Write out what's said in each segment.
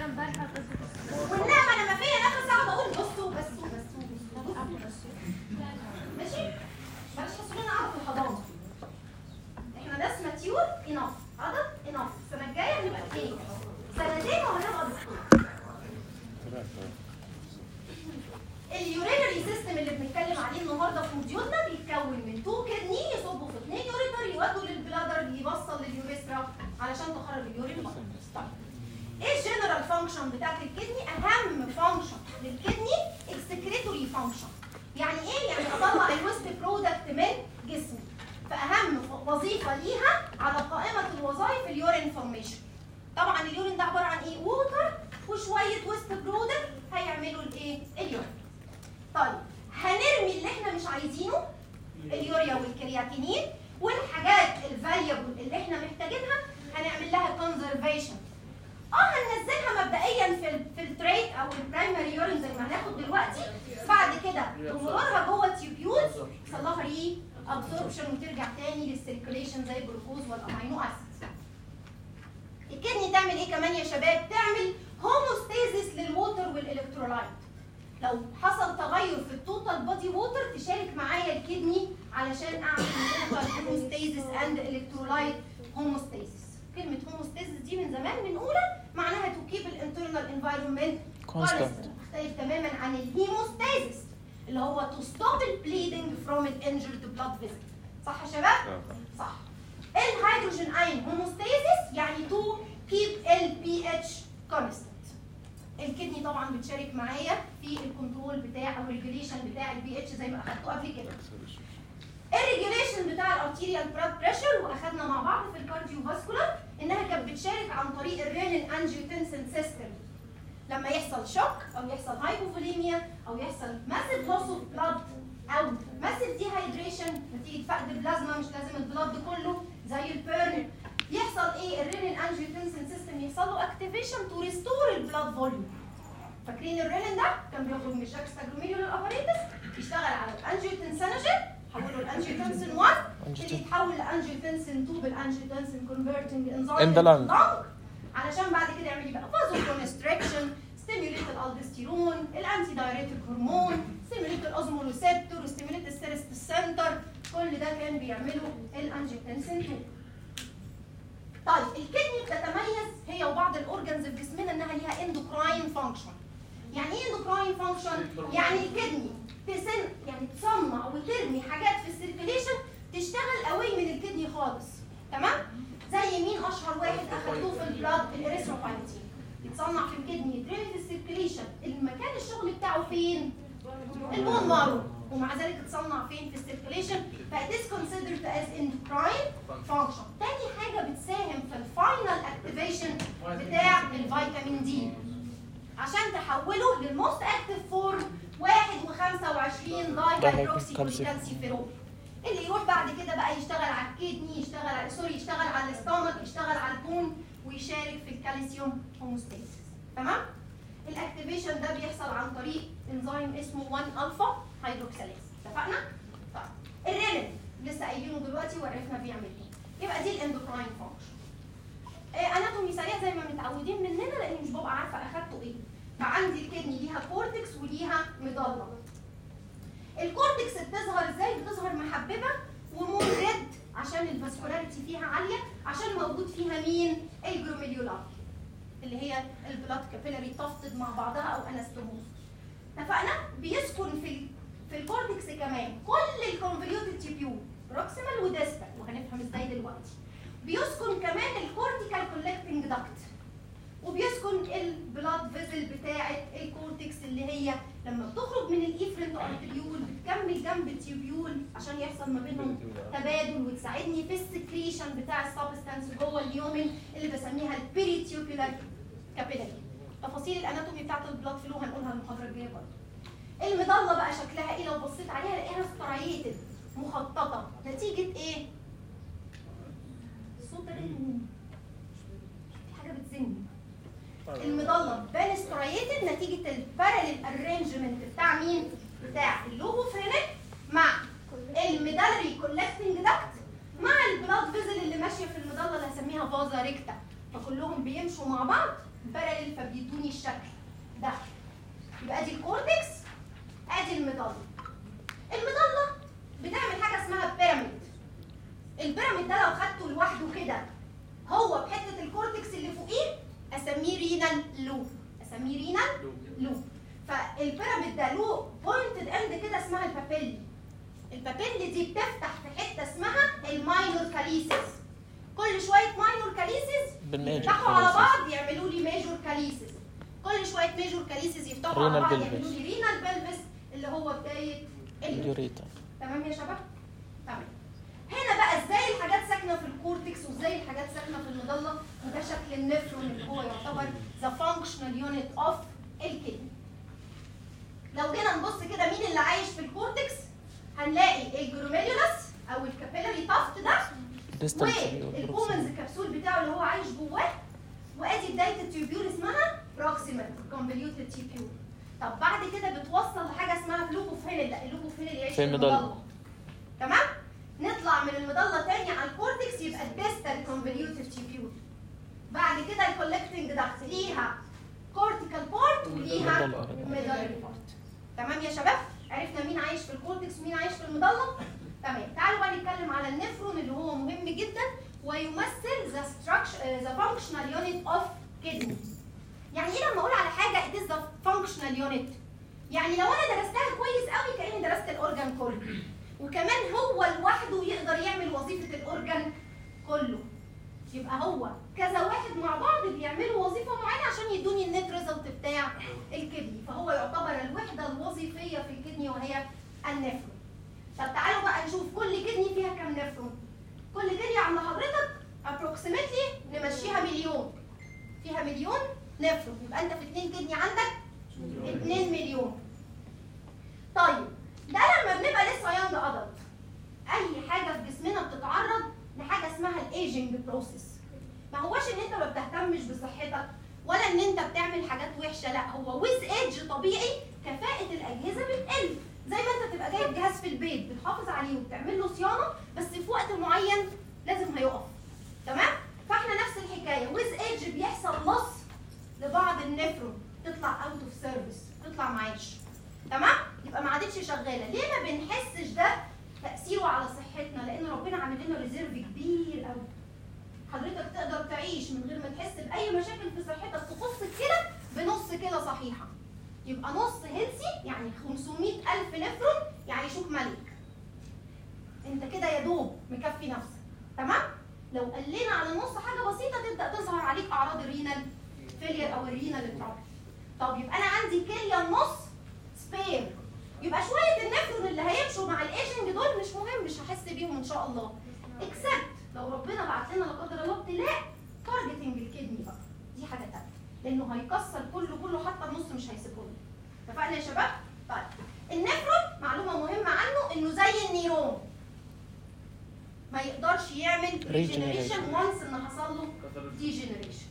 والنعمه لما فيا نفس اقعد اقول بصوا بصوا بصوا بصوا بصوا ماشي بلاش تصلونا قاعده في الحضانه احنا ناس ماتيور اناف عدد اناف السنه الجايه هنبقى كلينيك سنتين وهنبقى دكتور اليورينري سيستم اللي بنتكلم عليه النهارده في موديولنا بيتكون من تو كدني يصبوا في اثنين يوريتر يودوا للبلادر يوصل لليوريثرا علشان تخرج اليورين بره. طيب ايه الجنرال فانكشن بتاعت الكدني؟ اهم فانكشن للكدني اكسكريتوري فانكشن. يعني ايه؟ يعني اطلع الويست برودكت من جسمي. فاهم وظيفه ليها على قائمه الوظائف اليورين فورميشن. طبعا اليورين ده عباره عن ايه؟ ووتر وشويه ويست برودكت هيعملوا الايه؟ اليورين. طيب هنرمي اللي احنا مش عايزينه اليوريا والكرياتينين والحاجات الفاليبل اللي احنا محتاجينها هنعمل لها كونزرفيشن اه هننزلها مبدئيا في الفلتريت او البرايمري يورين زي ما هناخد دلوقتي بعد كده بمرورها جوه تيوبيولز يحصل لها ري ابسوربشن وترجع تاني للسيركيليشن زي الجلوكوز والامينو اسيدز الكدني تعمل ايه كمان يا شباب تعمل هوموستيزيس للووتر والالكترولايت لو حصل تغير في التوتال بودي ووتر تشارك معايا الكدني علشان اعمل توتال هوموستيزيس اند الكترولايت هوموستيزيس كلمه هوموستيزيس دي من زمان من اولى معناها تو كيب الانترنال انفايرمنت Constant. مختلف تماما عن الهيموستيزيس اللي هو تو ستوب البليدنج فروم الانجرد بلاد فيزل صح يا شباب؟ صح الهيدروجين اين هوموستيزيس يعني تو كيب البي اتش كونستنت الكدني طبعا بتشارك معايا في الكنترول بتاع او الريجوليشن بتاع البي اتش زي ما اخدته قبل كده الريجوليشن بتاع الارتيريال بلاد بريشر واخدنا مع بعض في الكارديو فاسكولار انها كانت بتشارك عن طريق الرينين انجيوتنسن سيستم لما يحصل شوك او يحصل هايبوفوليميا او يحصل ماسيف لوس اوف بلاد او ماسيف ديهايدريشن نتيجه فقد بلازما مش لازم البلاد كله زي البيرن يحصل ايه الرينين انجيوتنسن سيستم يحصل له اكتيفيشن تو ريستور البلاد فوليوم فاكرين الرينين ده كان بيخرج من الجاكستاجلوميريول الاباريتس يشتغل على الانجيوتنسينوجين حوله الانجيوتنسين 1 اللي يتحول لانجيوتنسين 2 بالانجيوتنسين كونفرتنج انزيم In the lung. علشان بعد كده يعمل ايه بقى فازو كونستريكشن ستيميوليت الالدستيرون الانتي دايريتيك هرمون ستيميوليت الاوزمولوسيبتور ستيميوليت السيرست سنتر كل ده كان بيعمله الانجيوتنسين 2 طيب الكدني بتتميز هي وبعض الاورجنز في جسمنا انها ليها اندوكراين فانكشن يعني ايه اندوكراين فانكشن يعني الكدني تسن يعني تصنع وترمي حاجات في السيركيليشن تشتغل قوي من الكدني خالص تمام زي مين اشهر واحد اخدوه في البلاد الاريثروبايتين يتصنع في الكدني يترمي في السيركيليشن المكان الشغل بتاعه فين البون مارو ومع ذلك اتصنع فين في السيركيليشن فات is considered as endocrine function تاني حاجه بتساهم في الفاينل اكتيفيشن بتاع الفيتامين دي عشان تحوله للموست اكتيف فورم 1 و25 داي هيدروكسي كالسيفيرول اللي يروح بعد كده بقى يشتغل على الكدني يشتغل على سوري يشتغل على الاستومك يشتغل على البون ويشارك في الكالسيوم هوموستاسيس تمام الاكتيفيشن ده بيحصل عن طريق انزيم اسمه 1 الفا هيدروكسيليز اتفقنا طيب الرينين لسه قايلينه دلوقتي وعرفنا بيعمل ايه يبقى دي الاندوكراين فانكشن اناتومي سريع زي ما متعودين مننا لاني مش ببقى عارفه اخدته ايه فعندي الكدني ليها كورتكس وليها مضله الكورتكس بتظهر ازاي بتظهر محببه ومون ريد عشان الفاسكولاريتي فيها عاليه عشان موجود فيها مين الجروميليولار اللي هي البلاد كابيلاري تفقد مع بعضها او انستوموز اتفقنا بيسكن في ال- في الكورتكس كمان كل الكونفوليوتد تيبيول بروكسيمال وديستال وهنفهم ازاي دلوقتي بيسكن كمان الكورتيكال كولكتنج داكت وبيسكن البلاد فيزل بتاعه الكورتكس اللي هي لما بتخرج من الايفرنت ارتريول بتكمل جنب التيوبيول عشان يحصل ما بينهم تبادل وتساعدني في السكريشن بتاع السبستانس جوه اليومن اللي بسميها البيريتيوبيولار كابيلاري تفاصيل الاناتومي بتاعت البلاد فلو هنقولها المحاضره الجايه برضه المضله بقى شكلها ايه لو بصيت عليها الاقيها سترايتد مخططه نتيجه ايه الصوت ده جاي منين؟ في حاجه بتزني المضله بان سترايتد نتيجه الباراليل ارينجمنت بتاع مين؟ بتاع اللوبوفرينيك مع الميدالري كولكتنج داكت مع البلاد فيزل اللي ماشيه في المضله اللي هسميها فازا ريكتا فكلهم بيمشوا مع بعض باراليل فبيدوني الشكل ده يبقى دي الكورتكس ادي المظله المظله بتعمل حاجه اسمها بيراميد البيراميد ده لو خدته لوحده كده هو بحته الكورتكس اللي فوقيه اسميه رينال لوب اسميه رينال لوب فالبيراميد ده له بوينتد اند كده اسمها البابيلي البابيلي دي بتفتح في حته اسمها الماينور كاليسيس كل شويه ماينور كاليسيس بالميجر يفتحوا على كاليسيس. بعض يعملوا لي ميجور كاليسيس كل شويه ميجور كاليسيس يفتحوا على رينال بعض بلفس. يعملوا لي رينال بلفس اللي هو بدايه اليوم اليوريتا تمام يا شباب؟ تمام. هنا بقى ازاي الحاجات ساكنه في الكورتكس وازاي الحاجات ساكنه في المظله وده شكل النفرون اللي هو يعتبر ذا فانكشنال يونت اوف الكدني. لو جينا نبص كده مين اللي عايش في الكورتكس هنلاقي الجروميليولاس او الكابيلاري تافت ده ديستال والبومنز الكبسول بتاعه اللي هو عايش جواه وادي بدايه التيوبيول اسمها بروكسيمال كونفوليوتد تيوبيول طب بعد كده بتوصل لحاجه اسمها لوبوفينل لا اللوبوفينل يعيش في المظلة. تمام نطلع من المظله تاني على الكورتكس يبقى الديستال كونفوليوتد تيوبيول بعد كده الكولكتنج داكت ليها كورتيكال بورت وليها مظلة. ميدالري بورت تمام يا شباب عرفنا مين عايش في الكورتكس ومين عايش في المظله تمام تعالوا بقى نتكلم على النفرون اللي هو مهم جدا ويمثل ذا structure ذا فانكشنال يونت اوف كدني يعني ايه لما اقول على حاجه it is the functional unit يعني لو انا درستها كويس قوي كاني درست الاورجان كله وكمان هو لوحده يقدر يعمل وظيفه الاورجان كله يبقى هو كذا واحد مع بعض بيعملوا وظيفه معينه عشان يدوني النت ريزلت بتاع الكدني فهو يعتبر الوحده الوظيفيه في الكدني وهي النفرون طب تعالوا بقى نشوف كل كدني فيها كام نفرون كل كدني عند حضرتك ابروكسيمتلي نمشيها مليون فيها مليون نفرون يبقى انت في اتنين كدني عندك 2 مليون طيب ده لما بنبقى لسه يونج ادلت اي حاجه في جسمنا بتتعرض لحاجه اسمها الايجنج بروسيس ما هوش ان انت ما بتهتمش بصحتك ولا ان انت بتعمل حاجات وحشه لا هو ويز ايدج طبيعي كفاءه الاجهزه بتقل زي ما انت تبقى جايب جهاز في البيت بتحافظ عليه وبتعمل له صيانه بس في وقت معين لازم هيقف تمام فاحنا نفس الحكايه ويز ايدج بيحصل لص لبعض النفرون تطلع اوت اوف سيرفيس تطلع معاش تمام يبقى ما عادتش شغاله ليه ما بنحسش ده تاثيره على صحتنا لان ربنا عامل لنا ريزيرف كبير قوي حضرتك تقدر تعيش من غير ما تحس باي مشاكل في صحتك تخص كده بنص كده صحيحه يبقى نص هيلسي يعني 500 الف نفرون يعيشوك ملك انت كده يا دوب مكفي نفسك تمام لو قلنا على النص حاجه بسيطه تبدا تظهر عليك اعراض الرينال فيلير او الرينال ترابل طب يبقى انا عندي كليه النص سبير يبقى شويه النفرون اللي هيمشوا مع الايجنج دول مش مهم مش هحس بيهم ان شاء الله اكسبت لو ربنا بعت لنا لا قدر الله ابتلاء تارجتنج الكدني بقى دي حاجه تانيه لانه هيكسر كله كله حتى النص مش هيسيبه لنا اتفقنا يا شباب؟ طيب النفرون معلومه مهمه عنه انه زي النيرون ما يقدرش يعمل ريجنريشن Regeneration. وانس ان حصل له ديجنريشن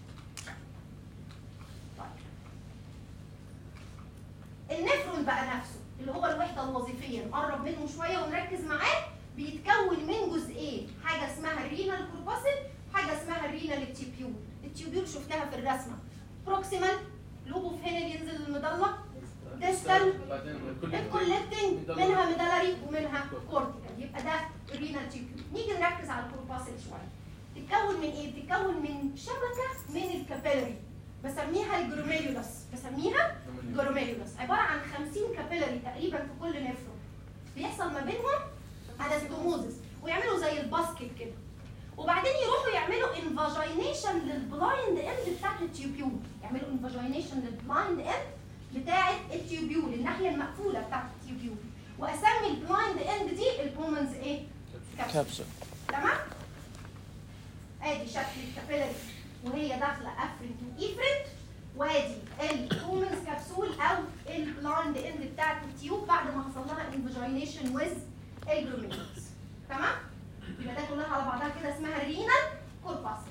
النفرون بقى نفسه اللي هو الوحده الوظيفيه نقرب منه شويه ونركز معاه بيتكون من جزئين حاجه اسمها الرينال كورباسل حاجه اسمها الرينال التيبيول التيبيول شفتها في الرسمه بروكسيمال لوبو في هنا ينزل المضله ديستال الكولكتنج منها ميدالري ومنها كورتيكال يبقى ده الرينال تيبيول نيجي نركز على الكورباسل شويه تتكون من ايه بتتكون من شبكه من الكابيلاري بسميها الجروميليولاس بسميها جروميليولاس عباره عن 50 كابيلاري تقريبا في كل نفرون بيحصل ما بينهم انستوموزس ويعملوا زي الباسكت كده وبعدين يروحوا يعملوا انفاجينيشن للبلايند اند بتاعت التيوبيول يعملوا انفاجينيشن للبلايند اند بتاعت التيوبيول الناحيه المقفوله بتاعت التيوبيول واسمي البلايند اند دي البومنز ايه؟ كابسول كبسة تمام؟ ادي شكل الكابيلاري وهي داخله افرنت وايفرنت وادي البومنز كبسول او البلايند اند بتاعت التيوب بعد ما حصل لها انفاجينيشن ويز الجلوميرولز تمام؟ يبقى ده كلها على بعضها كده اسمها الرينال كورباسل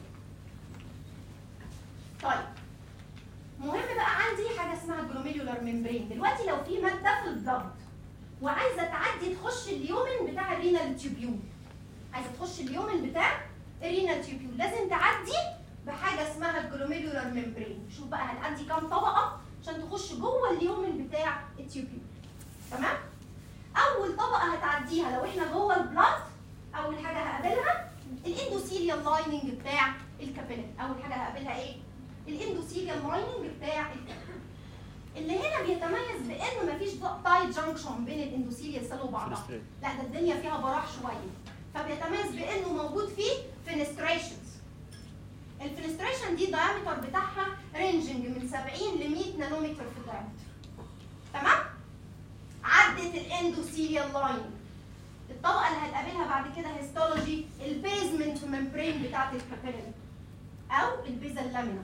طيب مهم بقى عندي حاجه اسمها جلوميرولار ممبرين دلوقتي لو في ماده في البلد وعايزه تعدي تخش اليومن بتاع الرينال تيوبيول عايزه تخش اليومن بتاع الرينال تيوبيول لازم تعدي بحاجه اسمها الجلوميرولار ممبرين شوف بقى هتعدي كام طبقه تخش جوه اليومن بتاع التيوبيول تمام اول طبقه هتعديها لو احنا جوه البلاد اول حاجه هقابلها الاندوثيليال لايننج بتاع الكابيلاري اول حاجه هقابلها ايه الاندوثيليال لايننج بتاع الكابيلاري اللي هنا بيتميز بان مفيش تايت جانكشن بين الاندوثيليال سيل وبعضها لا ده الدنيا فيها براح شويه فبيتميز بانه موجود فيه فينستريشنز الفينستريشن دي الدايمتر بتاعها رينجنج من 70 ل 100 نانومتر في الدايمتر تمام عدت الاندوثيليال لاين الطبقه اللي هتقابلها بعد كده هيستولوجي البيزمنت ممبرين بتاعت الكابيلاري او البيزل لامينا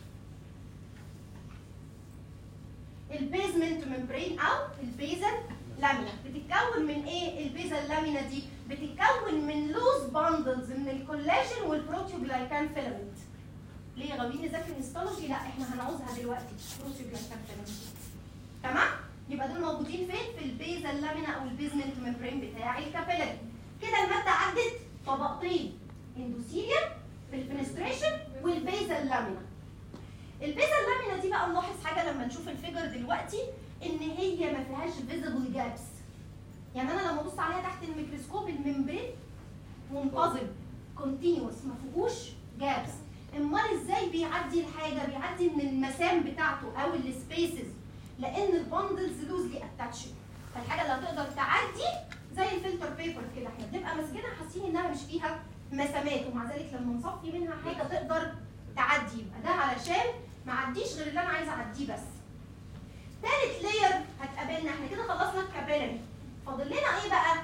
البيزمنت ممبرين او البيزل لامينا بتتكون من ايه البيزل لامينا دي بتتكون من لوز باندلز من الكولاجين والبروتيوجلايكان فيلامنت ليه غاويين نذاكر هيستولوجي لا احنا هنعوزها دلوقتي بروتيوجلايكان فيلامنت تمام يبقى دول موجودين فين في البيزل لامينا او البيزمنت ممبرين بتاع الكابيلاري كده الماده عدت طبقتين اندوثيليوم في الفينستريشن والبيزل لامينا البيزل لامينا دي بقى نلاحظ حاجه لما نشوف الفيجر دلوقتي ان هي ما فيهاش فيزيبل جابس يعني انا لما ابص عليها تحت الميكروسكوب الممبرين منتظم كونتينوس ما فيهوش جابس امال ازاي بيعدي الحاجه بيعدي من المسام بتاعته او السبيسز لان البندلز لوزلي اتاتشد فالحاجه اللي هتقدر تعدي زي الفلتر بيبر كده احنا بنبقى ماسكينها حاسين انها مش فيها مسامات ومع ذلك لما نصفي منها حاجه تقدر تعدي يبقى ده علشان ما عديش غير اللي انا عايزه اعديه بس تالت لاير هتقابلنا احنا كده خلصنا الكابيلاري فاضل لنا ايه بقى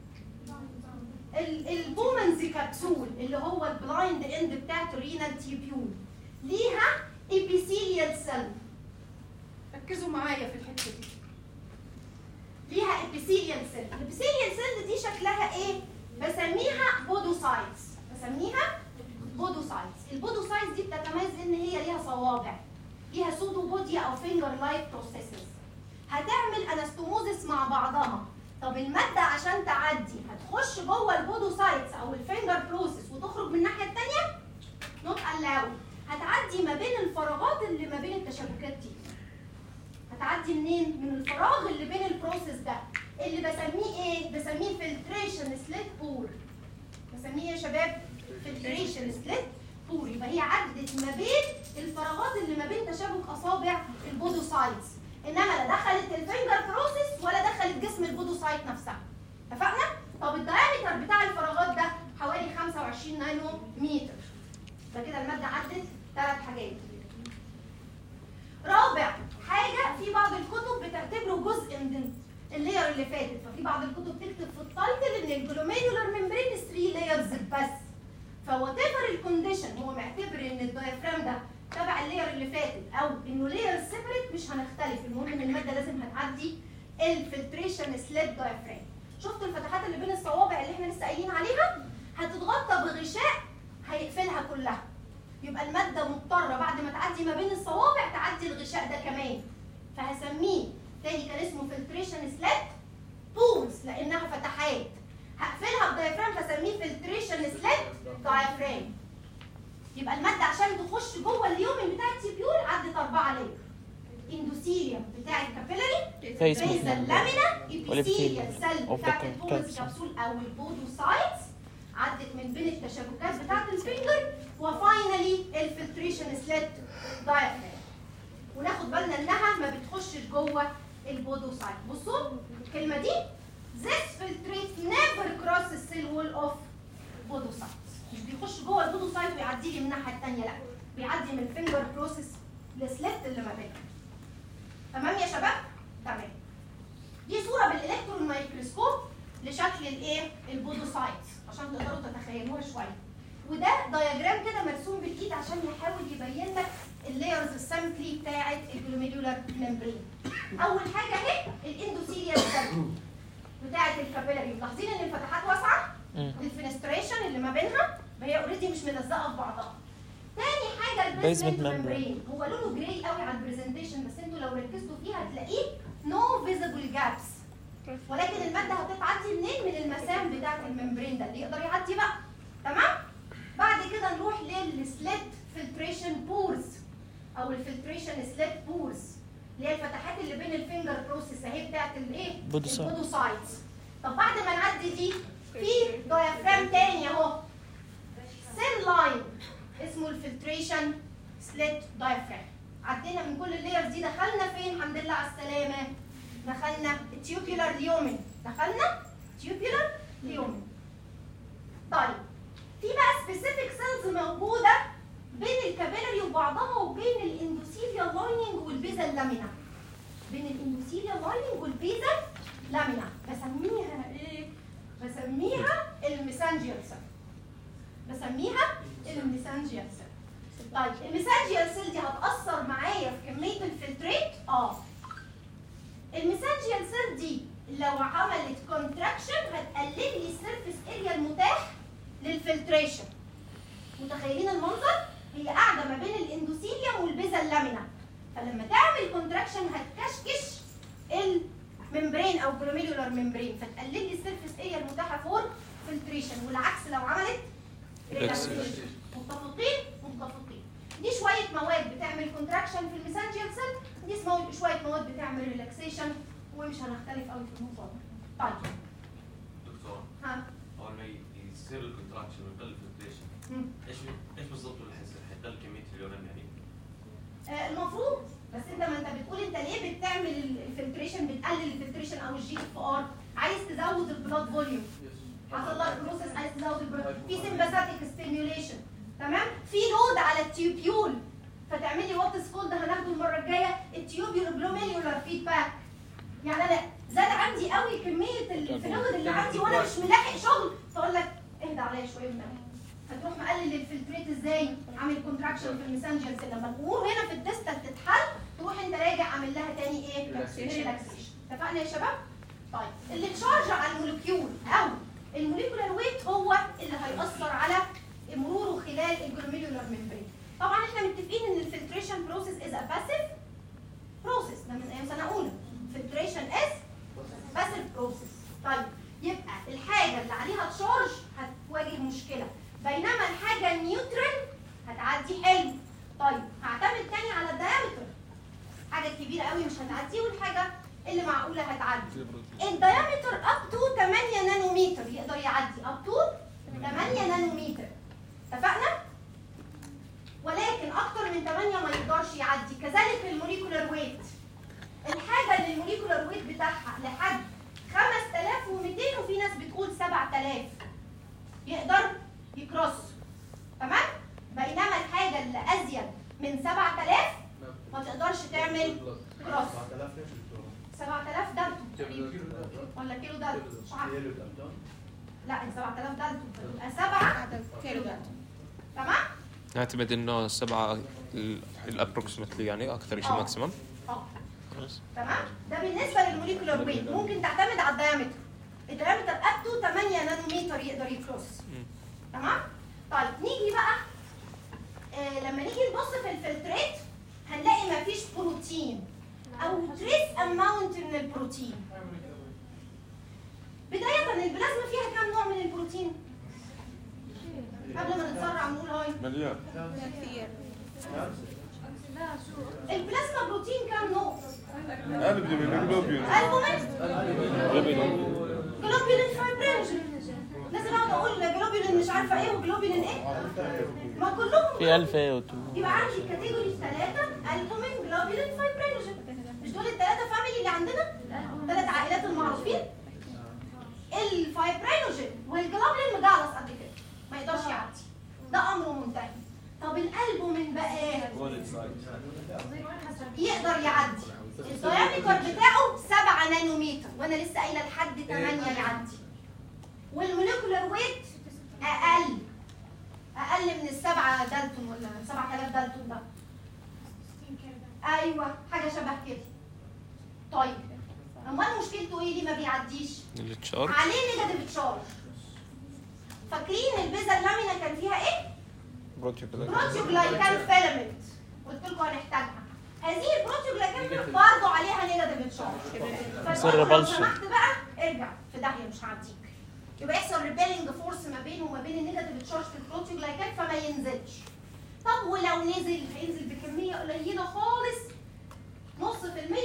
ال- البومنز كبسول اللي هو البلايند اند بتاعت الرينال تيبيول ليها ابيثيليال سيل ركزوا معايا في الحته دي ليها ابيثيليال سيل الابيثيليال سيل دي شكلها ايه بسميها بودوسايتس بسميها بودوسايتس البودوسايتس دي بتتميز ان هي ليها صوابع ليها سودو بودي او فينجر لايك بروسيسز هتعمل انستوموزس مع بعضها طب الماده عشان تعدي هتخش جوه البودوسايتس او الفينجر بروسيس وتخرج من الناحيه الثانيه نوت الاو هتعدي ما بين الفراغات اللي ما بين التشابكات دي هتعدي منين من الفراغ اللي بين البروسيس ده اللي بسميه ايه بسميه فلتريشن سليت بور بسميه ايه يا شباب فلتريشن سليت بور يبقى هي عدت ما بين الفراغات اللي ما بين تشابك اصابع البودوسايتس انما لا دخلت الفينجر بروسيس ولا دخلت جسم البودوسايت نفسها اتفقنا طب الدايمتر بتاع الفراغات ده حوالي 25 نانو متر فكده الماده عدت ثلاث حاجات رابع حاجه في بعض الكتب بتعتبره جزء من اللاير اللي فاتت ففي بعض الكتب تكتب في التايتل ان الجلوميرولار ممبرين 3 لايرز بس فوات ايفر الكونديشن هو معتبر ان الدايفرام ده تبع اللاير اللي فاتت او انه لاير سيبريت مش هنختلف المهم ان الماده لازم هتعدي الفلتريشن سليت دايفرام شفتوا الفتحات اللي بين الصوابع اللي احنا لسه قايلين عليها هتتغطى بغشاء هيقفلها كلها يبقى الماده مضطره بعد ما تعدي ما بين الصوابع تعدي الغشاء ده كمان فهسميه تاني كان اسمه فلتريشن سليت بولز لانها فتحات هقفلها بدايفرام فسميه فلتريشن سليت دايفرام يبقى الماده عشان تخش جوه اليومن بتاع التيبيول عدت اربعه لاير اندوثيليوم بتاع الكابيلاري Basement بيزل membrane. لامينا والابيثيليوم ابيثيليال سيل of the بتاعت البولز calcium. كبسول او البودوسايتس عدت من بين التشابكات بتاعت الفينجر وفاينلي الفلتريشن سليت دايفرام وناخد بالنا انها ما بتخشش جوه البودوسايت بصوا الكلمه دي this filtrate never cross the cell wall of podocytes مش بيخش جوه البودوسايت ويعدي لي من الناحيه الثانيه لا بيعدي من الفينجر بروسيس لسلت اللي ما بينها تمام يا شباب تمام دي صوره بالالكترون مايكروسكوب لشكل الايه البودوسايت عشان تقدروا تتخيلوها شويه وده دياجرام كده مرسوم بالايد عشان يحاول يبين لك اللايرز السامبلي بتاعه الجلوميرولار ممبرين اول حاجه اهي الاندوثيليال سيل بتاعه الكابيلاري ملاحظين ان الفتحات واسعه مم. الفينستريشن اللي ما بينها هي اوريدي مش ملزقه في بعضها تاني حاجه Basement البيزمنت membrane. ممبرين هو لونه جراي قوي على البرزنتيشن بس انتوا لو ركزتوا فيه هتلاقيه نو فيزيبل جابس ولكن الماده هتتعدي منين من المسام بتاعه الممبرين ده اللي يقدر يعدي بقى تمام بعد كده نروح للسليت فلتريشن بورز او الفلتريشن سليت بورز اللي هي الفتحات اللي بين الفينجر بروسيس اهي بتاعت الايه؟ بودوسايت. البودوسايتس طب بعد ما نعدي دي في دايافرام تاني اهو سيل لاين اسمه الفلتريشن سليت دايافرام عدينا من كل اللايرز دي دخلنا فين الحمد لله على السلامه دخلنا التيوبيولار ليومن دخلنا تيوبيولار ليومن طيب في بقى سبيسيفيك سيلز موجوده بين الكابيلاري وبعضها وبين الاندوثيليال لايننج والبيزا لامينا بين الاندوثيليال لايننج والبيزا لامينا بسميها ايه بسميها الميسانجيال سيل بسميها الميسانجيال سيل طيب الميسانجيال سيل دي هتأثر معايا في كمية الفلتريت؟ اه. الميسانجيال سيل دي لو عملت كونتراكشن هتقلل لي السيرفيس اريا المتاح للفلتريشن. متخيلين المنظر؟ هي قاعدة ما بين الاندوثيليوم والبيزا اللامينا. فلما تعمل كونتراكشن هتكشكش الممبرين او جلوميرولار ممبرين فتقلل لي السيرفيس اريا المتاحة فور فلتريشن والعكس لو عملت ريلاكسيشن. متفقين؟ متفقين. دي شويه مواد بتعمل كونتراكشن في الميسنجر سيل دي اسمها شويه مواد بتعمل ريلاكسيشن ومش هنختلف قوي في الموضوع ده طيب دكتور ها اول ما يصير الكونتراكشن ويقل الفلتريشن مم. ايش ايش بالضبط اللي حيصير؟ حيقل كميه اليورين يعني؟ آه المفروض بس انت ما انت بتقول انت ليه بتعمل الفلتريشن بتقلل الفلتريشن او الجي اف ار عايز تزود البلاد فوليوم حصل لك بروسيس عايز تزود البلاد في سمباثيك ستيميوليشن تمام في لود على التيوبيول فتعملي وات سكول ده هناخده المره الجايه التيوبيول جلوميرولار فيدباك يعني انا زاد عندي قوي كميه الفلويد اللي عندي وانا مش ملاحق شغل فاقول لك اهدى عليا شويه من هتروح مقلل الفلتريت ازاي؟ عامل كونتراكشن في الميسنجر سيل لما الامور هنا في الديستال تتحل تروح انت راجع عامل لها تاني ايه؟ ريلاكسيشن اتفقنا يا شباب؟ طيب اللي تشارج على الموليكيول او الموليكولار ويت هو اللي هيأثر على مروره خلال الجلوميرولار ممبرين طبعا احنا متفقين ان الفلتريشن بروسيس از ا باسيف بروسيس ده من ايام سنه اولى فلتريشن از باسيف بروسيس طيب يبقى الحاجه اللي عليها تشارج هتواجه مشكله بينما الحاجه النيوترال هتعدي حلو طيب هعتمد تاني على الدايمتر حاجه كبيره قوي مش هتعدي والحاجه اللي معقوله هتعدي الدايمتر اب تو 8 نانومتر يقدر يعدي اب تو 8 نانومتر اتفقنا؟ ولكن اكتر من 8 ما يقدرش يعدي كذلك الموليكولار ويت الحاجه اللي الموليكولار ويت بتاعها لحد 5200 وفي ناس بتقول 7000 يقدر يكروس تمام؟ بينما الحاجه اللي ازيد من 7000 ما تقدرش تعمل كروس 7000 دالتون تقريبا ولا كيلو دالتون مش عارفة. لا 7000 دالتون يبقى 7 كيلو دالتون تمام؟ نعتمد انه سبعة الابروكسيمتلي يعني اكثر شيء آه. ماكسيمم اه خلاص تمام ده بالنسبه للموليكولار ويت ممكن تعتمد على الدايمتر الدايمتر اب تو 8 نانومتر يقدر يكروس تمام طيب نيجي بقى آه لما نيجي نبص في الفلتريت هنلاقي مفيش بروتين او تريس اماونت من البروتين بدايه البلازما فيها كام نوع من البروتين قبل ما نتسرع نقول هاي مليان البلازما بروتين كام نوع البومين جلوبيول البومين جلوبولين فايبرينجن لازم اقعد اقول جلوبولين مش عارفه ايه وجلوبولين ايه ما كلهم في الفا وتو يبقى عندي كاتيجوري ثلاثه البومين جلوبولين فايبرينجن مش دول الثلاثه فاميلي اللي عندنا ثلاث عائلات المعروفين الفايبرينوجين والجلوبولين مجعلص قد كده ما يقدرش يعدي ده امره منتهي طب الالبومين بقى ايه يقدر يعدي الدايمتر بتاعه 7 نانومتر وانا لسه قايله لحد 8 يعدي والموليكولار ويت اقل اقل من السبعة دالتون ولا 7000 دالتون ده ايوه حاجه شبه كده طيب امال مشكلته ايه ليه ما بيعديش التشارج عليه نيجاتيف تشارج فاكرين البيزا اللامينا كان فيها ايه بروتيوجلايكان فيلامنت قلت لكم هنحتاجها هذه البروتيوجلايكان برضه عليها نيجاتيف تشارج يصير فالمهم لو repulsion. سمحت بقى ارجع في داهيه مش هعديك يبقى يحصل ريبيلنج فورس ما بينه وما بين النيجاتيف تشارج في البروتيوجلايكان فما ينزلش طب ولو نزل هينزل بكميه قليله خالص نص في المية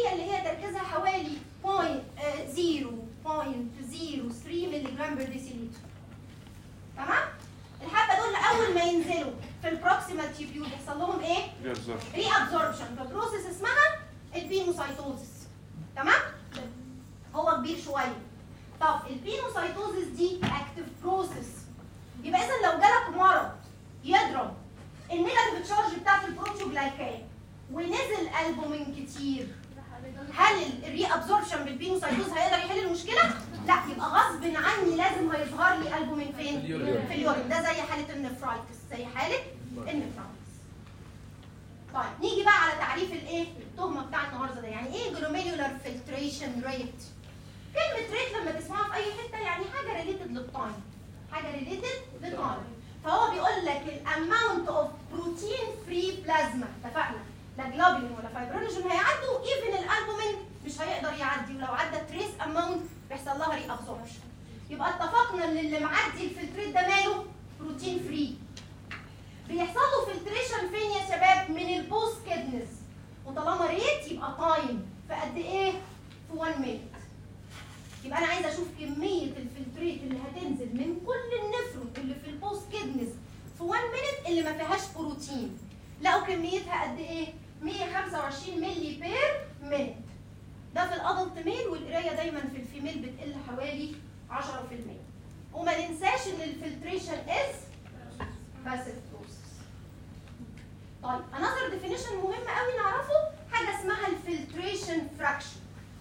البينوسايتوزس تمام هو كبير شويه طب البينوسايتوزس دي اكتف بروسيس يبقى اذا لو جالك مرض يضرب النيجاتيف تشارج بتاعت البروتيوجلايكان ونزل البومين كتير هل الري ابزوربشن بالبينوسايتوز هيقدر يحل المشكله؟ لا يبقى غصب عني لازم هيظهر لي البومين فين؟ في اليورين ده زي حاله النفرايتس زي حاله النفرايتس طيب نيجي بقى على تعريف الايه؟ التهمه بتاع النهارده ده يعني ايه جلوميرولار فلتريشن ريت؟ كلمه ريت لما تسمعها في اي حته يعني حاجه ريليتد للتايم حاجه ريليتد للتايم فهو بيقول لك الاماونت اوف بروتين فري بلازما اتفقنا لا جلوبولين ولا فايبرينوجين هيعدوا ايفن الالبومين مش هيقدر يعدي ولو عدى تريس اماونت بيحصل لها ري ابزوربشن يبقى اتفقنا ان اللي معدي الفلتريت ده ماله بروتين فري بيحصل له فلتريشن فين يا شباب من البوست كيدنس وطالما ريت يبقى تايم في قد ايه في 1 مينت يبقى انا عايزه اشوف كميه الفلتريت اللي هتنزل من كل النفرون اللي في البوست كيدنس في 1 مينت اللي ما فيهاش بروتين لقوا كميتها قد ايه 125 ملي بير مينت ده في الادلت ميل والقرايه دايما في الفيميل بتقل حوالي 10% وما ننساش ان الفلتريشن از باسيف بروسيس طيب انذر ديفينيشن مهم قوي نعرفه حاجه اسمها الفلتريشن فراكشن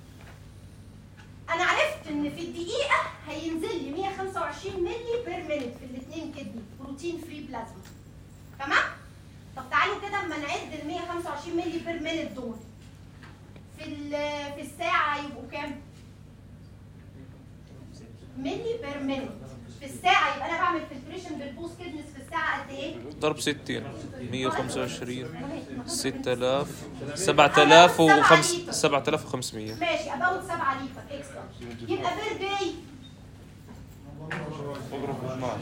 انا عرفت ان في الدقيقه هينزل لي 125 ملي بير مينت في الاثنين كدني بروتين فري بلازما تمام طب تعالوا كده اما نعد ال 125 ملي بير مينت دول في ال- في الساعه يبقوا كام ملي بير مينت في الساعه يبقى انا بعمل فلتريشن بالبوست كيدنس في الساعه قد ايه ضرب 60 125 وهي- 6000 7000 وخمس لتر. 7500 ماشي اباوت 7 لتر اكسترا يبقى بير داي اضرب في 12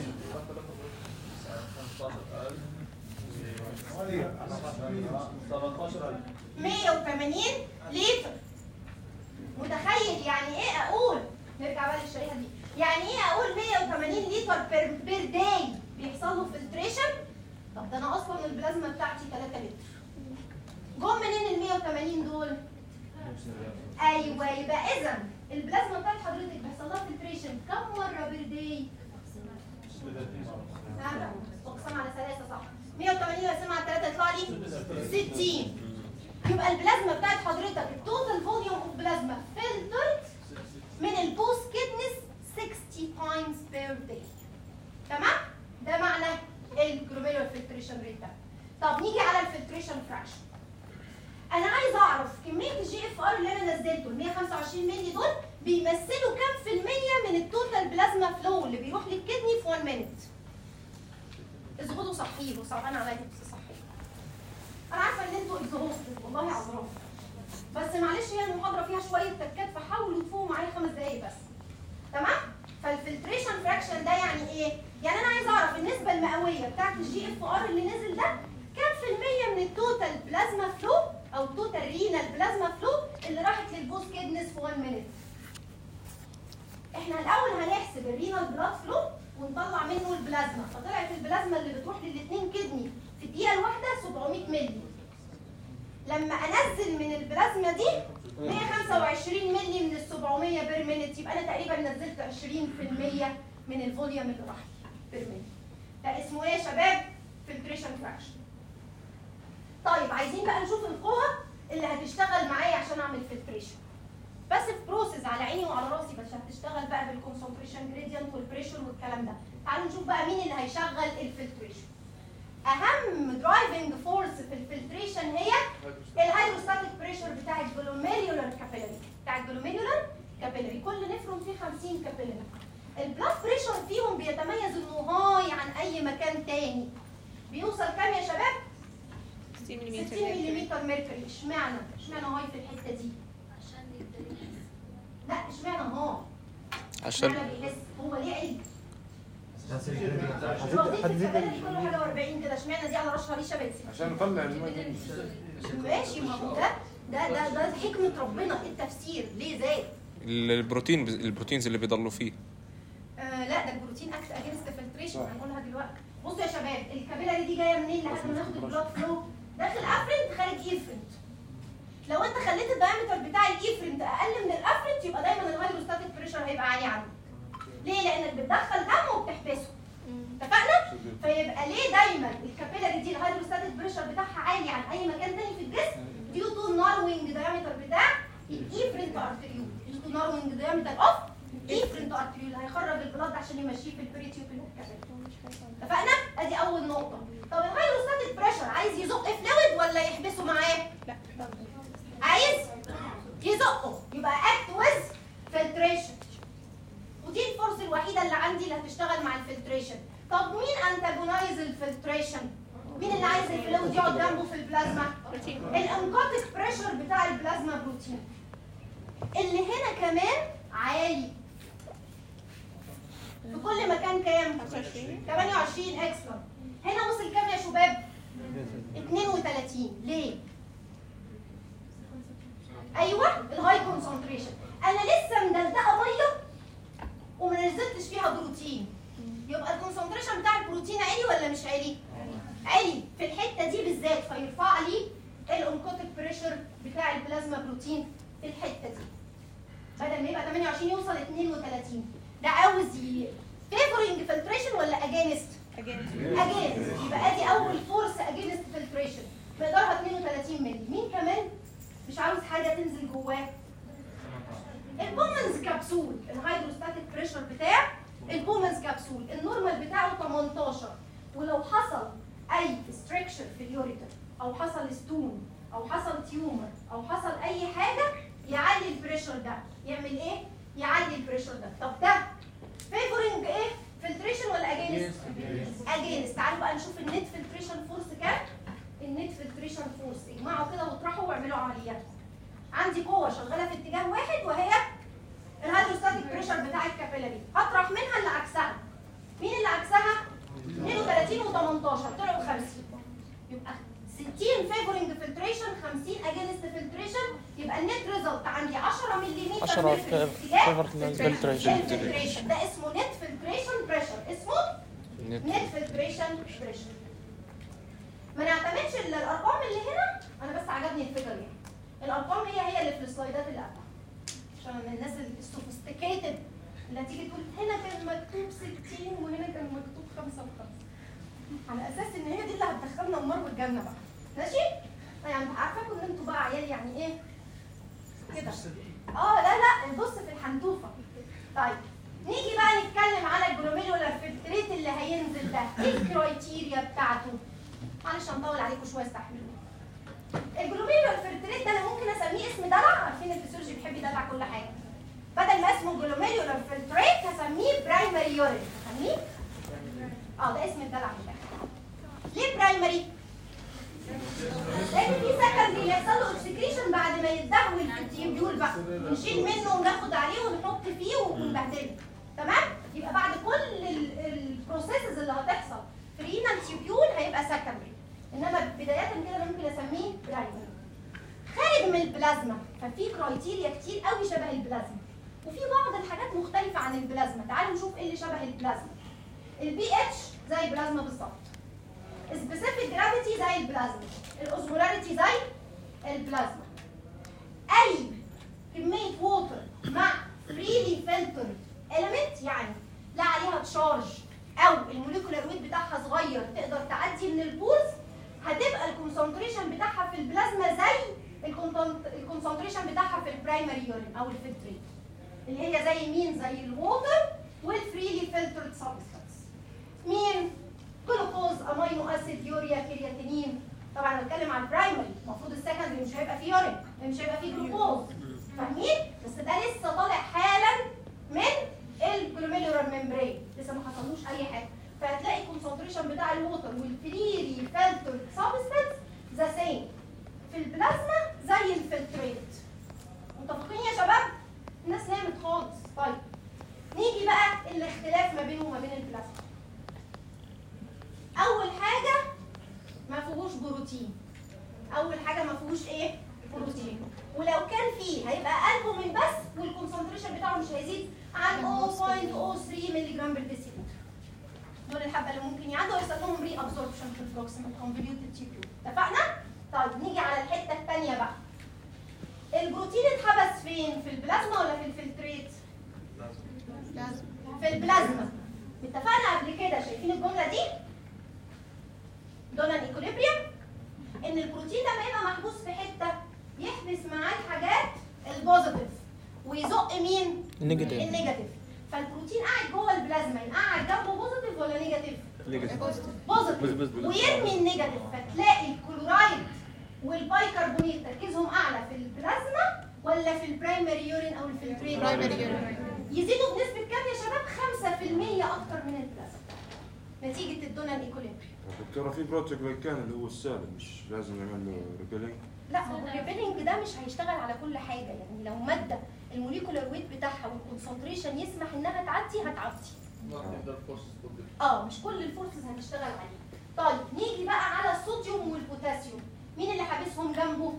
180 لتر متخيل يعني ايه اقول نرجع بقى للشريحه دي يعني ايه اقول 180 لتر بير بير داي بيحصل له فلتريشن طب ده انا اصلا البلازما بتاعتي 3 لتر جم منين ال 180 دول ايوه يبقى اذا البلازما بتاعت حضرتك بيحصل لها فلتريشن كم مره بير داي ها؟ اقسم على ثلاثه صح 180 اقسم على ثلاثه يطلع لي 60 يبقى البلازما بتاعت حضرتك التوتال فوليوم اوف بلازما فلترد من البوست كيدنس 60 تايمز بير داي تمام ده معنى الجلوميرولار فلتريشن ريت ده طب نيجي على الفلتريشن فراكشن انا عايز اعرف كميه الجي اف ار اللي انا نزلته ال 125 مللي دول بيمثلوا كام في المية من التوتال بلازما فلو اللي بيروح للكدني في 1 مينت اظبطوا صحيح وصعبان عليا بس صحيح انا عارفه ان انتوا اكزهوستد والله عذراكم بس معلش هي المحاضره فيها شويه تكات فحاولوا تفوقوا معايا خمس دقايق بس تمام فالفلتريشن فراكشن ده يعني ايه يعني انا عايز اعرف النسبه المئويه بتاعت الجي اف ار اللي نزل ده كام في المية من التوتال بلازما فلو او التوتال رينال بلازما فلو اللي راحت للبوست كيدنس في 1 مينيت احنا الاول هنحسب الرينال بلاد فلو ونطلع منه البلازما فطلعت البلازما اللي بتروح للاثنين كدني في الدقيقه الواحده 700 مللي لما انزل من البلازما دي 125 مللي من ال 700 بير مينيت يبقى انا تقريبا نزلت 20% من الفوليوم اللي راح بير مينيت ده اسمه ايه يا شباب؟ فلتريشن فراكشن طيب عايزين بقى نشوف القوة اللي هتشتغل معايا عشان اعمل فلتريشن بس في بروسيس على عيني وعلى راسي بس هتشتغل بقى بالكونسنتريشن جريدينت والبريشر والكلام ده تعالوا نشوف بقى مين اللي هيشغل الفلتريشن اهم درايفنج فورس في الفلتريشن هي الهيدروستاتيك بريشر بتاع الجلوميريولار كابيلاري بتاع الجلوميريولار كابيلاري كل نفرون فيه 50 كابيلاري البلاد بريشر فيهم بيتميز انه هاي عن اي مكان تاني بيوصل كام يا شباب 60 60 ملم ملم ميركوري اشمعنى اشمعنى هاي في الحته دي لا اشمعنى هاي عشان اشمعنى بيحس هو ليه عيب واخدين في الكباري كل حاجه 40 كده اشمعنى دي على رشها ريشه بنسي عشان نطلع الماء ماشي ما هو ده ده ده ده حكمه ربنا إيه التفسير ليه زاد البروتين البروتينز اللي بيضلوا فيه آه لا ده البروتين اكت اجينست فلتريشن هنقولها دلوقتي بصوا يا شباب الكابيلاري دي جايه منين لحد ما ناخد البلاد فلو داخل افرنت خارج ايفرنت لو انت خليت الدايمتر بتاع الايفرنت اقل من الافرنت يبقى دايما الهيدروستاتيك بريشر هيبقى عالي عنده ليه لانك بتدخل دم وبتحبسه اتفقنا فيبقى ليه دايما الكابيلاري دي الهيدروستاتيك بريشر بتاعها عالي عن اي مكان تاني في الجسم ديو تو ناروينج دايمتر بتاع الايفرنت ارتريول ديو تو ناروينج دايمتر اوف ايفرنت ارتريول هيخرج البلاد عشان يمشيه في البريتيوبل اتفقنا ادي اول نقطه طب الهيدروستاتيك بريشر عايز يزق فلويد ولا يحبسه معاه عايز يزقه يبقى اكت ويز فلتريشن ودي الفرصه الوحيده اللي عندي اللي هتشتغل مع الفلتريشن طب مين انتاجونايز الفلتريشن مين اللي عايز الفلويد يقعد جنبه في البلازما الانكوتيك بريشر بتاع البلازما بروتين اللي هنا كمان عالي في كل مكان كام 28 اكسلنت هنا وصل كام يا شباب 32 ليه ايوه الهاي كونسنتريشن انا لسه مدلدقه ميه وما نزلتش فيها بروتين يبقى الكونسنتريشن بتاع البروتين عالي ولا مش عالي عالي في الحته دي بالذات فيرفع لي الانكوتيك بريشر بتاع البلازما بروتين في الحته دي بدل ما يبقى 28 يوصل 32 ده عاوز فيفورنج فلتريشن ولا اجينست اجينست يبقى ادي اول فورس اجينست فلتريشن مقدارها 32 مللي مين كمان مش عاوز حاجه تنزل جواه البومنز كبسول الهيدروستاتيك بريشر بتاع البومنز كبسول النورمال بتاعه 18 ولو حصل اي ستريكشر في اليوريتر او حصل ستون او حصل تيومر او حصل اي حاجه يعلي البريشر ده يعمل ايه يعلي البريشر ده طب ده فيفورنج ايه فلتريشن ولا اجينست اجينست تعالوا بقى نشوف النت فلتريشن فورس كام النت فلتريشن فورس اجمعوا كده واطرحوا واعملوا عمليات عندي قوه شغاله في اتجاه واحد وهي الهيدروستاتيك بريشر بتاع الكابيلاري اطرح منها اللي عكسها مين اللي عكسها 32 و18 طلعوا 50 يبقى 60 فيفورنج فلتريشن 50 اجينست فلتريشن يبقى النت ريزلت عندي 10 ملم 10 فلتريشن فلتريشن ده اسمه نت فلتريشن بريشر اسمه نت فلتريشن بريشر ما نعتمدش ال- الارقام اللي هنا انا بس عجبني الفكره دي الارقام هي هي اللي في السلايدات اللي قبلها عشان من الناس السوفيستيكيتد اللي هتيجي تقول هنا كان مكتوب 60 وهنا كان مكتوب 55 على اساس ان هي دي اللي هتدخلنا النار والجنه بقى ماشي؟ يعني عارفاكم ان انتوا بقى عيال يعني ايه كده اه لا لا بص في الحنتوفه طيب نيجي بقى نتكلم على الجلوميرولار فلتريت اللي هينزل ده ايه الكرايتيريا بتاعته معلش هنطول عليكم شويه استحملوا الجلوميرولار فلتريت ده انا ممكن اسميه اسم دلع عارفين الفسيولوجي بيحب يدلع كل حاجه بدل ما اسمه جلوميرولار فلتريت هسميه برايمري يورين هسميه اه ده اسم الدلع بتاعي ليه برايمري لان في سكندري بيحصل له اكسكريشن بعد ما يتدهول في التيبيول بقى نشيل منه وناخد عليه ونحط فيه ونبهدله تمام يبقى بعد كل البروسيسز اللي هتحصل في الرينال تيبيول هيبقى سكندري انما بدايه كده أنا ممكن اسميه برايمري خارج من البلازما ففي كرايتيريا كتير قوي شبه البلازما وفي بعض الحاجات مختلفه عن البلازما تعالوا نشوف ايه اللي شبه البلازما البي اتش زي البلازما بالظبط سبيسيفيك جرافيتي زي البلازما الاوزمولاريتي زي البلازما اي كميه ووتر مع فريلي فلتر element يعني لا عليها تشارج او الموليكولار ويت بتاعها صغير تقدر تعدي من البولز هتبقى الكونسنتريشن بتاعها في البلازما زي الكونسنتريشن بتاعها في البرايمري يورين او الفلتريت اللي هي زي مين زي الووتر والفريلي فلترد سبستانس مين جلوكوز امينو اسيد يوريا كرياتينين طبعا انا بتكلم عن البرايمري المفروض السكندري مش هيبقى فيه يورين مش هيبقى فيه جلوكوز فاهمين بس ده لسه طالع حالا من الجلوميرولار ممبرين لسه ما حصلوش اي حاجه فهتلاقي الكونسنتريشن بتاع الووتر والفريلي فلترد سبستانس ذا سيم في البلازما زي الفلتريت متفقين يا شباب الناس نامت خالص طيب نيجي بقى الاختلاف ما بينه وما بين البلازما اول حاجه ما فيهوش بروتين اول حاجه ما فيهوش ايه بروتين ولو كان فيه هيبقى البومين بس والكونسنتريشن بتاعه مش هيزيد عن 0.03 مللي جرام بالديسيلتر دول الحبه اللي ممكن يعدوا ويحصل لهم ري ابزوربشن في البروكسيمال كونفوليوتد تيبيول اتفقنا طيب نيجي على الحته الثانيه بقى فين في البلازما ولا في الفلتريت في البلازما اتفقنا قبل كده شايفين الجمله دي دون ايكوليبريم ان البروتين لما يبقى محبوس في حته يحبس معاه الحاجات البوزيتيف ويزق مين نيجاتيف النيجاتيف فالبروتين قاعد جوه البلازما يقعد جنبه بوزيتيف ولا نيجاتيف نيجاتيف بوزيتيف بس- بس- ويرمي النيجاتيف فتلاقي الكلورايد والبايكربونيت تركيزهم اعلى في البلازما ولا في البرايمري يورين او الفلتريت يزيدوا بنسبه كام يا شباب 5% اكتر من البلازما نتيجه الدونال ايكوليبريم دكتورة في بروتوكول كان اللي هو السالب مش لازم نعمل له ريبيلينج لا هو الريبيلنج ده مش هيشتغل على كل حاجه يعني لو ماده الموليكولار ويت بتاعها والكونسنتريشن يسمح انها تعدي هتعدي اه مش كل الفورسز هنشتغل عليه طيب نيجي بقى على الصوديوم والبوتاسيوم مين اللي حابسهم جنبه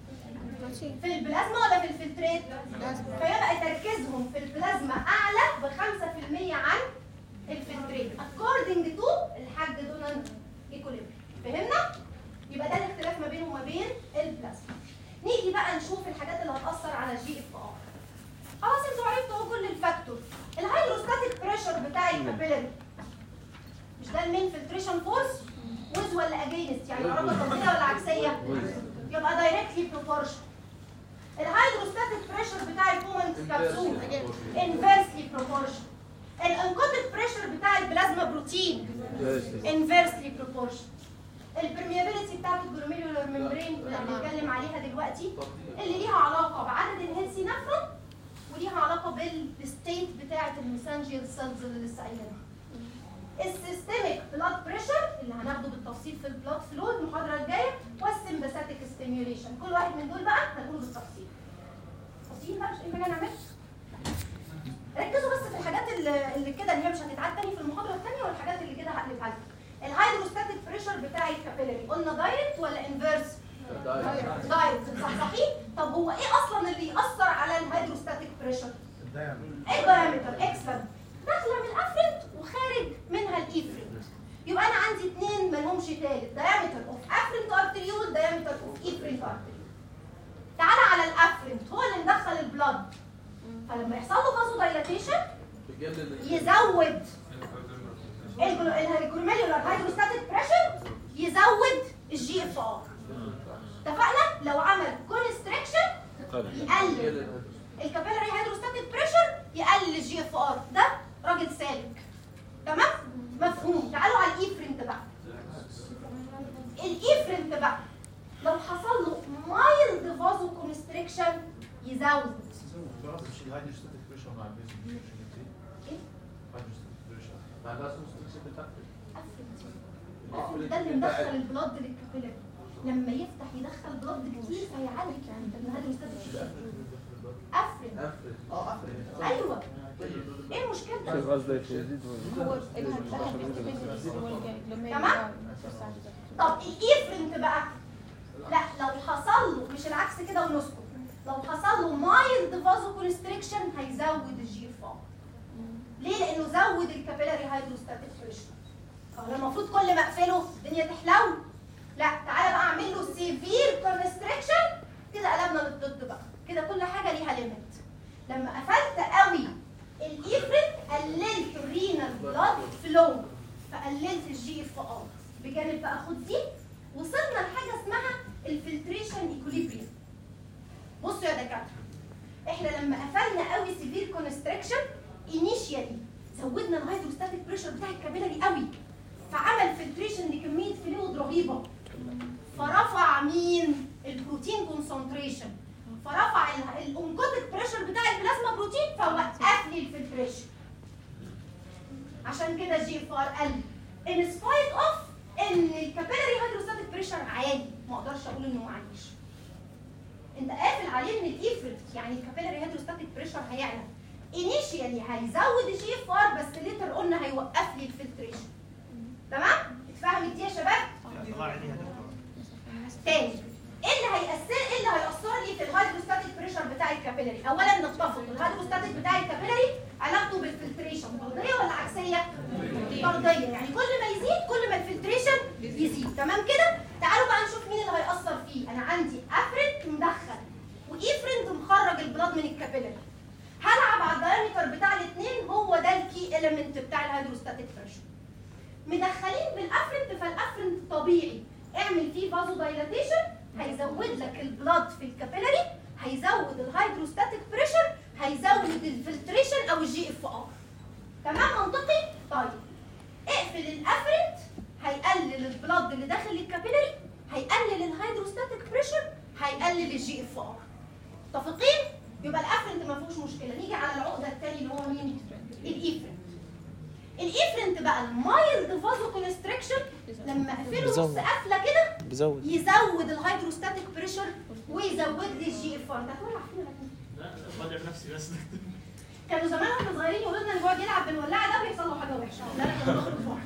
في البلازما ولا في الفلترات فيبقى تركيزهم في البلازما اعلى ب 5% عن الفلترات according to الحاج دونالد ايكوليبريم فهمنا يبقى ده الاختلاف ما بينه وما بين البلازما نيجي بقى نشوف الحاجات اللي هتاثر على الجي اف ار خلاص انتوا عرفتوا كل الفاكتور الهيدروستاتيك بريشر بتاع الكابيلاري مش ده المين فلتريشن فورس ويز ولا اجينست يعني علاقه طرديه ولا عكسيه يبقى دايركتلي بروبورشن الهيدروستاتيك بريشر بتاع الكومنت كبسول انفيرسلي بروبورشن الانكوتيك بريشر بتاع البلازما بروتين انفيرسلي بروبورشن البرميابيلتي بتاعت الجلوميرولار ممبرين اللي هنتكلم عليها دلوقتي اللي ليها علاقه بعدد الهيلثي نفرون وليها علاقه بالستيت بتاعت المسانجيال سيلز اللي لسه قايلينها السيستميك بلاد بريشر اللي هناخده بالتفصيل في البلاد فلو المحاضره الجايه والسمباثيك ستيميوليشن كل واحد من دول بقى هنقوله بالتفصيل تفصيل بقى مش اي حاجه نعملها ركزوا بس في الحاجات اللي اللي كده اللي هي مش هتتعاد تاني في المحاضره الثانيه والحاجات اللي كده هقلبها لكم الهيدروستاتيك بريشر بتاع الكابيلاري قلنا دايركت ولا انفيرس دايركت صح صحيح طب هو ايه اصلا اللي ياثر على الهيدروستاتيك بريشر الدايمتر اكسلنت داخله من الافرنت وخارج منها الايفرنت يبقى انا عندي اثنين ما لهمش ثالث diameter اوف افرنت ارتريول diameter اوف ايفرنت ارتريول تعالى على الافرنت هو اللي مدخل البلد فلما يحصل له فازو دايلاتيشن يزود الجلوميرولار هيدروستاتيك بريشر يزود الجي اف ار اتفقنا لو عمل كونستريكشن يقلل الكابيلاري هيدروستاتيك بريشر يقلل الجي اف ار ده راجل سالك تمام مفهوم تعالوا على الايفرنت بقى الايفرنت بقى لو حصل له مايلد فازو كونستريكشن يزود مش الهيدروستاتيك بريشر مع البيزنس إيه؟ هيدروستاتيك بريشر مع الناس مستكشف التكتيك الأفرد ده اللي مدخل البلاد للكابيلاري لما يفتح يدخل بلاد كتير فيعالج يعني طب ما هذا مستدرج افرد اه افرد ايوه ايه المشكله هو الهيدروستاتيك هو الجاي تمام؟ طب الايفرنت بقى لا لو حصل له مش العكس كده ونسكت لو حصل له مايلد فازو كونستريكشن هيزود الجي اف ار ليه لانه زود الكابيلاري هيدروستاتيك بريشر هو أنا المفروض كل ما اقفله الدنيا تحلو لا تعالى بقى اعمل له سيفير كونستريكشن كده قلبنا للضد بقى كده كل حاجه ليها ليميت لما قفلت قوي الايفرنت قللت الرينال بلاد فلو فقللت الجي اف ار بجانب بقى خد دي وصلنا لحاجه اسمها الفلتريشن ايكوليبريم بصوا يا دكاتره احنا لما قفلنا قوي سيفير كونستريكشن انيشيالي زودنا الهيدروستاتيك بريشر بتاع الكابيلاري قوي فعمل فلتريشن لكميه فلويد رهيبه فرفع مين البروتين كونسنتريشن فرفع الانكوتيك بريشر بتاع البلازما بروتين فوقف لي الفلتريشن عشان كده الجي اف ار قل ان سبايت اوف ان الكابيلاري هيدروستاتيك بريشر عالي ما اقدرش اقول انه معليش انت قافل عليه من الايفرت يعني الكابيلاري هيدروستاتيك بريشر هيعلى انيشيالي هيزود الجي اف ار بس ليتر قلنا هيوقف لي الفلتريشن تمام اتفهمت دي يا شباب تاني ايه اللي هيأثر ايه اللي هيأثر لي في الهيدروستاتيك بريشر بتاع الكابيلاري اولا نتفق الهيدروستاتيك بتاع الكابيلاري علاقته بالفلتريشن طرديه ولا عكسيه طرديه يعني كل ما يزيد كل ما الفلتريشن يزيد تمام كده تعالوا بقى نشوف مين اللي هيأثر فيه انا عندي افرنت مدخل وايفرنت مخرج البلاد من الكابيلاري متفقين يبقى الافرنت ما فيهوش مشكله نيجي على العقده الثاني اللي هو مين الايفرنت الايفرنت بقى المايلد فازو كونستريكشن لما اقفله نص بيزود. قفله كده بزود يزود الهيدروستاتيك بريشر ويزود لي الجي اف ار ده هتولع فينا لا لا بدع نفسي بس كانوا زمان واحنا صغيرين يقولوا لنا اللي بيقعد يلعب بالولاعه ده بيحصل له حاجه وحشه لا لا كانوا بياخدوا بره.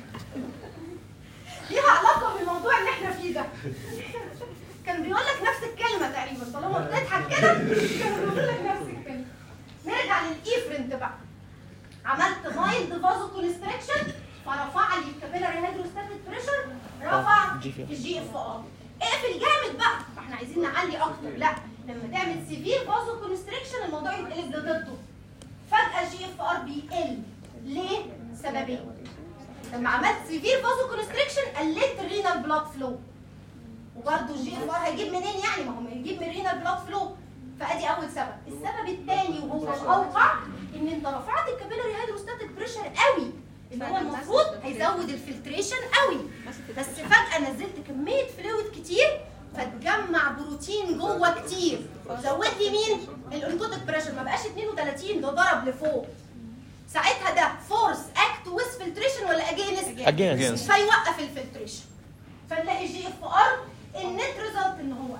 ليها علاقه بالموضوع اللي احنا فيه ده كان بيقول لك نفس الكلمه تقريبا طالما بتضحك كده كانوا بيقول لك نفس الكلمه نرجع للايفرنت بقى عملت مايلد فازو كونستريكشن فرفع لي الكابيلاري هيدروستاتيك بريشر رفع جي في- الجي اف ار اقفل جامد بقى احنا عايزين نعلي اكتر لا لما تعمل سيفير فازو كونستريكشن الموضوع يتقلب لضده فجاه الجي اف ار بيقل ليه؟ سببين لما عملت سيفير فازو كونستريكشن قللت الرينال بلاد فلو وبرده الجي اف ار هيجيب منين يعني ما هو هيجيب من الرينال بلاد فلو فادي اول سبب السبب الثاني وهو الاوقع ان انت رفعت الكابيلاري هيدروستاتيك بريشر قوي اللي هو المفروض هيزود الفلتريشن قوي بس فجاه نزلت كميه فلويد كتير فتجمع بروتين جوه كتير زود لي مين الانكوتك بريشر ما بقاش 32 ده ضرب لفوق ساعتها ده فورس اكت ويز فلتريشن ولا اجينست Against. فيوقف الفلتريشن فنلاقي جي اف ار النت ريزلت ان هو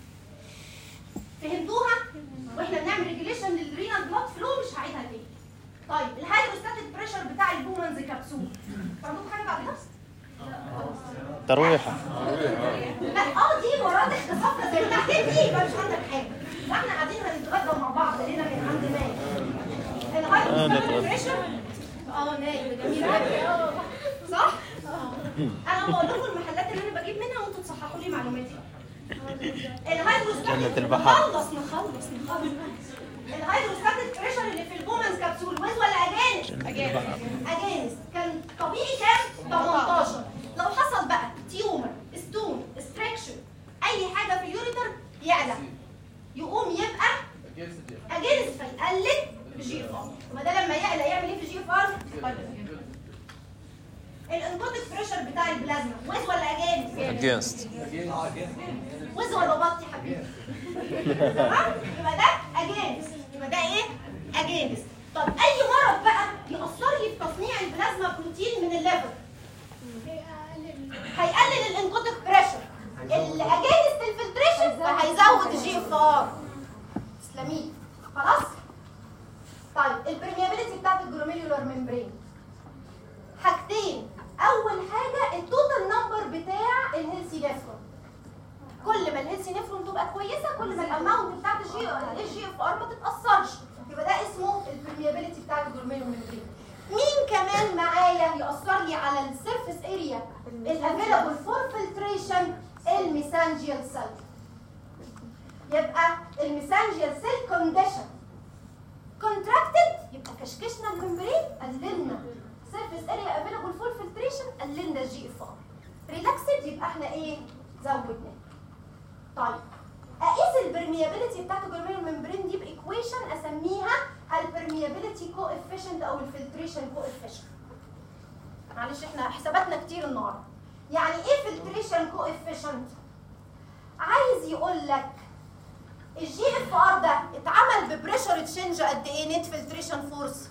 فهمتوها واحنا بنعمل ريجوليشن للرينال بلاد فلو مش هعيدها تاني طيب الهيدروستاتيك بريشر بتاع البومنز كبسول عندكم حاجه بعد نفس ترويحة لا اه دي مراد اختصاصنا زي بتاعتين دي يبقى مش عندك حاجه واحنا قاعدين هنتغدى مع بعض هنا من عند نايم الهيدروستاتيك بريشر اه نايم ده جميل قوي صح؟ انا بقول لكم المحلات اللي انا بجيب منها وانتوا تصححوا لي معلوماتي الهيدروستاتيك جنة البحر. نخلص نخلص نخلص الهيدروستاتيك بريشر اللي في البومنز كبسول ويز ولا اجانس؟ اجانس كان طبيعي كام؟ 18 لو حصل بقى تيومر ستون استريكشن اي حاجه في اليوريتر يعلى يقوم يبقى اجانس فيقلل الجي اف ار ما ده لما يعلى يعمل ايه في الجي اف ار؟ الانكوتك بريشر بتاع البلازما ويز ولا اجانس؟ against وز ولا بط يا حبيبي تمام يبقى ده اجانس يبقى ده ايه اجانس طب اي مرض بقى ياثر لي في تصنيع البلازما بروتين من الليفر هيقلل الانكوتك بريشر الاجانس الفلتريشن فهيزود الجي اف ار تسلمي خلاص طيب البرميابيلتي بتاعت الجلوميرولار ممبرين حاجتين اول حاجه التوتال نمبر بتاع الهيلثي نيفرون كل ما الهيلثي نيفرون تبقى كويسه كل ما الاماونت بتاعت الجي الجي اف ار ما تتاثرش يبقى ده اسمه البرميابيلتي بتاع الجلوميرولار ممبرين مين كمان معايا ياثر لي على السيرفيس اريا الافيلابل فور فلتريشن الميسانجيال سيل يبقى الميسانجيال سيل كونديشن كونتراكتد يبقى كشكشنا الممبرين قللنا سيرفيس اريا افيلابل فور فلتريشن قللنا الجي اف ار ريلاكسد يبقى احنا ايه زودنا طيب اقيس البرميابيلتي بتاعت الجلوميرول ممبرين دي بايكويشن اسميها البرميابيلتي كوفيشنت او الفلتريشن كوفيشنت معلش احنا حساباتنا كتير النهارده يعني ايه فلتريشن كوفيشنت عايز يقول لك الجي اف ار ده اتعمل ببريشر تشينج قد ايه نت فلتريشن فورس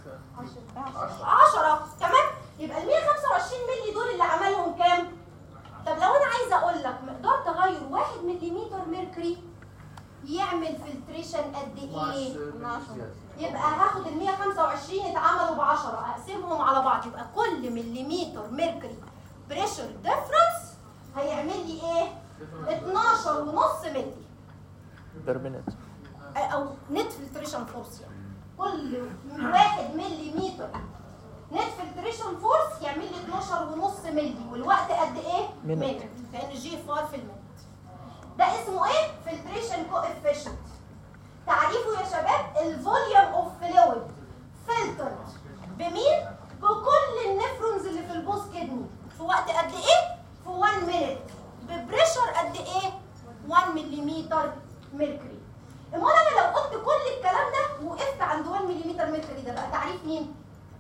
10 تمام يبقى ال 125 مللي دول اللي عملهم كام طب لو انا عايزه اقول لك مقدار تغير 1 ملم ميركوري يعمل فلتريشن قد ايه يبقى هاخد ال 125 اتعملوا ب 10 اقسمهم على بعض يبقى كل مليمتر ميركوري بريشر ديفرنس هيعمل لي ايه 12 ونص مللي برمنت او نت فلتريشن فورس يعني كل واحد مليمتر نت فلتريشن فورس يعمل لي 12 ونص مللي والوقت قد ايه؟ منت. منت لان جي اف ار في المنت ده اسمه ايه؟ فلتريشن كوفيشنت تعريفه يا شباب الفوليوم اوف فلويد فلترد بمين؟ بكل النفرونز اللي في البوس كدني في وقت قد ايه؟ في 1 مينيت ببريشر قد ايه؟ 1 ملم ميركوري امال انا لو قلت كل الكلام ده وقفت عند 1 ملم ميركوري ده بقى تعريف مين؟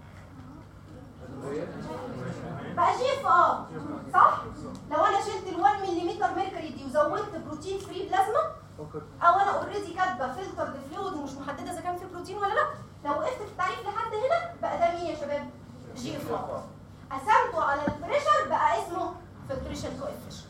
بقى جي اف ار صح؟ لو انا شلت ال 1 ملم ميركوري دي وزودت بروتين فري بلازما او انا اوريدي كاتبه فلتر انترد فلويد ومش محدده اذا كان في بروتين ولا لا لو وقفت في التعريف لحد هنا بقى ده مين يا شباب جي اف ار قسمته على البريشر بقى اسمه فلتريشن كويفيشنت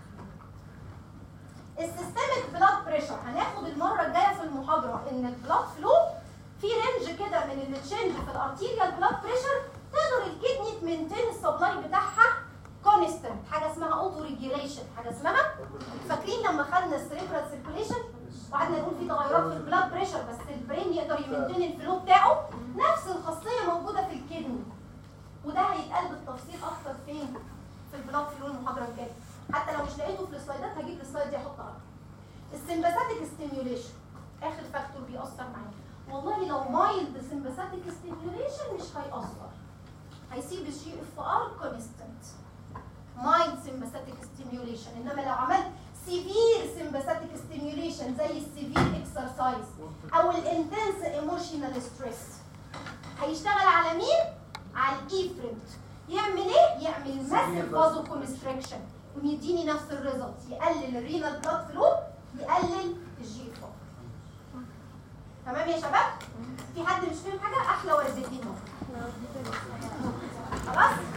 السيستميك بلاد بريشر هناخد المره الجايه في المحاضره ان البلاد فلو في رينج كده من التشينج في الارتيريال بلاد بريشر تقدر الكدني تمنتين السبلاي بتاعها كونستنت حاجه اسمها اوتو ريجيوليشن حاجه اسمها فاكرين لما خدنا السريبرال سيركوليشن وقعدنا نقول في تغيرات في البلاد بريشر بس البرين يقدر يمنتين الفلو بتاعه نفس الخاصيه موجوده في الكدني وده هيتقال بالتفصيل اكتر فين في البلاد فلو المحاضره الجايه حتى لو مش لقيته في السلايدات هجيب السلايد دي احطها السمباثيك ستيميوليشن اخر فاكتور بيأثر معايا والله لو مايلد سمباثيك ستيميوليشن مش هيأثر هيسيب الجي اف ار كونستنت مايلد سمباثيك ستيميوليشن انما لو عملت سيفير سمباثيك ستيميوليشن زي السيفير اكسرسايز او الانتنس ايموشنال ستريس هيشتغل على مين؟ على الايفرنت يعمل ايه؟ يعمل ماسيف فازو كونستريكشن ويديني نفس الريزلت يقلل الرينال بلاد فلو يقلل الجي اف ار تمام يا شباب؟ في حد مش فاهم حاجه احلى وردتين اهو خلاص؟